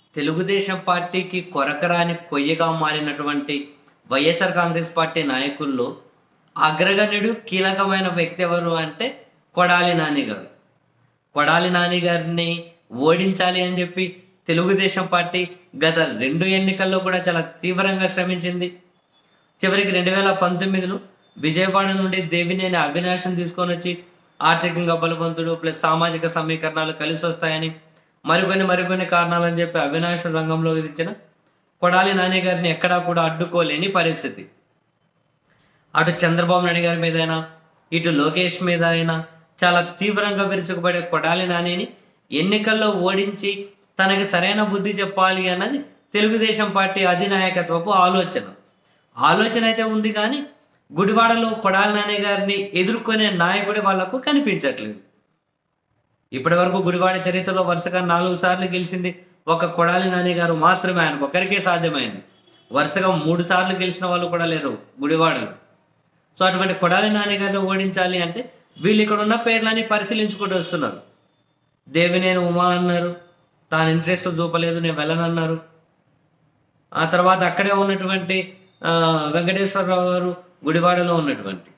తెలుగుదేశం పార్టీకి కొరకరాని కొయ్యగా మారినటువంటి వైఎస్ఆర్ కాంగ్రెస్ పార్టీ నాయకుల్లో అగ్రగణ్యుడు కీలకమైన వ్యక్తి ఎవరు అంటే కొడాలి నాని గారు కొడాలి నాని గారిని ఓడించాలి అని చెప్పి తెలుగుదేశం పార్టీ గత రెండు ఎన్నికల్లో కూడా చాలా తీవ్రంగా శ్రమించింది చివరికి రెండు వేల పంతొమ్మిదిలో విజయవాడ నుండి దేవినేని అవినాశం తీసుకొని వచ్చి ఆర్థికంగా బలవంతుడు ప్లస్ సామాజిక సమీకరణాలు కలిసి వస్తాయని మరికొన్ని మరికొన్ని కారణాలని చెప్పి అవినాశ్ రంగంలోకి తెచ్చిన కొడాలి నాని గారిని ఎక్కడా కూడా అడ్డుకోలేని పరిస్థితి అటు చంద్రబాబు నాయుడు గారి మీద అయినా ఇటు లోకేష్ మీద అయినా చాలా తీవ్రంగా విరుచుకుపడే కొడాలి నానిని ఎన్నికల్లో ఓడించి తనకి సరైన బుద్ధి చెప్పాలి అన్నది తెలుగుదేశం పార్టీ అధినాయకత్వపు ఆలోచన ఆలోచన అయితే ఉంది కానీ గుడివాడలో కొడాలి నాని గారిని ఎదుర్కొనే నాయకుడి వాళ్లకు కనిపించట్లేదు ఇప్పటి వరకు గుడివాడ చరిత్రలో వరుసగా నాలుగు సార్లు గెలిచింది ఒక కొడాలి నాని గారు మాత్రమే ఆయనకు ఒకరికే సాధ్యమైంది వరుసగా మూడు సార్లు గెలిచిన వాళ్ళు కూడా లేరు గుడివాడలో సో అటువంటి కొడాలి నాని గారిని ఓడించాలి అంటే వీళ్ళు ఇక్కడ ఉన్న పేర్లని పరిశీలించుకుంటూ వస్తున్నారు దేవినేని ఉమా అన్నారు తాను ఇంట్రెస్ట్ చూపలేదు నేను వెళ్ళనన్నారు ఆ తర్వాత అక్కడే ఉన్నటువంటి ఆ, వెంకటేశ్వరరావు గారు గుడివాడలో ఉన్నటువంటి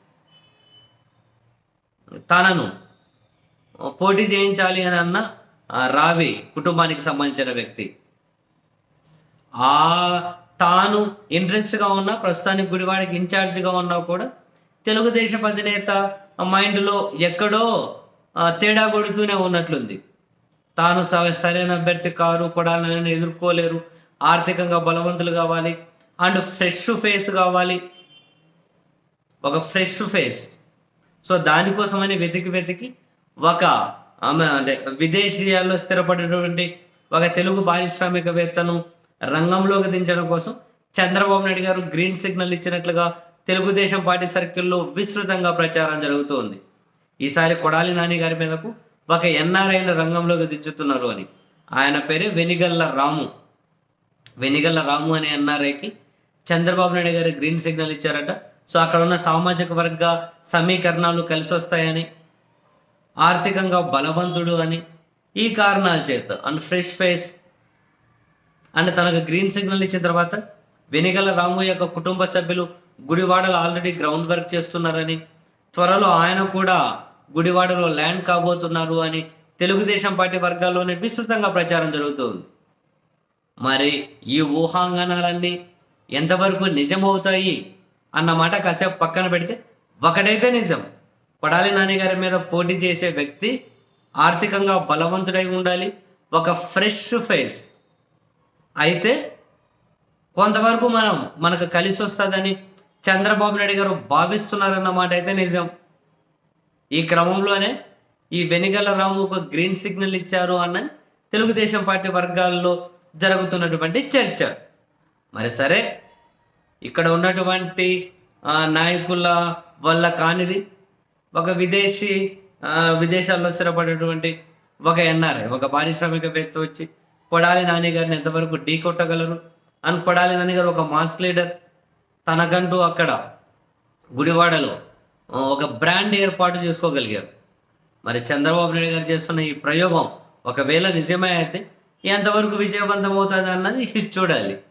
తనను పోటీ చేయించాలి అని అన్న ఆ, రావి కుటుంబానికి సంబంధించిన వ్యక్తి ఆ తాను ఇంట్రెస్ట్గా ఉన్నా ప్రస్తుతానికి గుడివాడకి ఇన్ఛార్జిగా ఉన్నా కూడా తెలుగుదేశం అధినేత మైండ్లో ఎక్కడో ఆ, తేడా కొడుతూనే ఉన్నట్లుంది తాను స- సరైన అభ్యర్థి కారు కొడాలని ఎదుర్కోలేరు ఆర్థికంగా బలవంతులు కావాలి అండ్ ఫ్రెష్ ఫేస్ కావాలి ఒక ఫ్రెష్ ఫేస్ సో దానికోసమని వెతికి వెతికి ఒక ఆమె అంటే విదేశీయాల్లో స్థిరపడినటువంటి ఒక తెలుగు పారిశ్రామికవేత్తను రంగంలోకి దించడం కోసం చంద్రబాబు నాయుడు గారు గ్రీన్ సిగ్నల్ ఇచ్చినట్లుగా తెలుగుదేశం పార్టీ సర్కిల్లో విస్తృతంగా ప్రచారం జరుగుతోంది ఈసారి కొడాలి నాని గారి మీదకు ఒక ఎన్ఆర్ఐను రంగంలోకి దించుతున్నారు అని ఆయన పేరే వెనిగల్ల రాము వెనిగల్ల రాము అనే ఎన్ఆర్ఐకి చంద్రబాబు నాయుడు గారు గ్రీన్ సిగ్నల్ ఇచ్చారట సో అక్కడ ఉన్న సామాజిక వర్గ సమీకరణాలు కలిసి వస్తాయని ఆర్థికంగా బలవంతుడు అని ఈ కారణాల చేత అండ్ ఫ్రెష్ ఫేస్ అండ్ తనకు గ్రీన్ సిగ్నల్ ఇచ్చిన తర్వాత వెనిగల రాము యొక్క కుటుంబ సభ్యులు గుడివాడలో ఆల్రెడీ గ్రౌండ్ వర్క్ చేస్తున్నారని త్వరలో ఆయన కూడా గుడివాడలో ల్యాండ్ కాబోతున్నారు అని తెలుగుదేశం పార్టీ వర్గాల్లోనే విస్తృతంగా ప్రచారం జరుగుతుంది మరి ఈ ఊహాంగనాలన్నీ ఎంతవరకు నిజమవుతాయి అన్నమాట కాసేపు పక్కన పెడితే ఒకటైతే నిజం కొడాలి నాని గారి మీద పోటీ చేసే వ్యక్తి ఆర్థికంగా బలవంతుడై ఉండాలి ఒక ఫ్రెష్ ఫేస్ అయితే కొంతవరకు మనం మనకు కలిసి వస్తుందని చంద్రబాబు నాయుడు గారు భావిస్తున్నారన్నమాట అయితే నిజం ఈ క్రమంలోనే ఈ వెనిగల రాముకు గ్రీన్ సిగ్నల్ ఇచ్చారు అన్నది తెలుగుదేశం పార్టీ వర్గాల్లో జరుగుతున్నటువంటి చర్చ మరి సరే ఇక్కడ ఉన్నటువంటి ఆ, నాయకుల వల్ల కానిది ఒక విదేశీ ఆ, విదేశాల్లో స్థిరపడేటువంటి ఒక ఎన్ఆర్ఐ ఒక పారిశ్రామికవేత్త వచ్చి కొడాలి నాని గారిని ఎంతవరకు ఢీ కొట్టగలరు అని కొడాలి నాని గారు ఒక మాస్ లీడర్ తనకంటూ అక్కడ గుడివాడలో ఆ, ఒక బ్రాండ్ ఏర్పాటు చేసుకోగలిగారు మరి చంద్రబాబు నాయుడు గారు చేస్తున్న ఈ ప్రయోగం ఒకవేళ నిజమే అయితే ఎంతవరకు విజయవంతం అవుతుంది అన్నది చూడాలి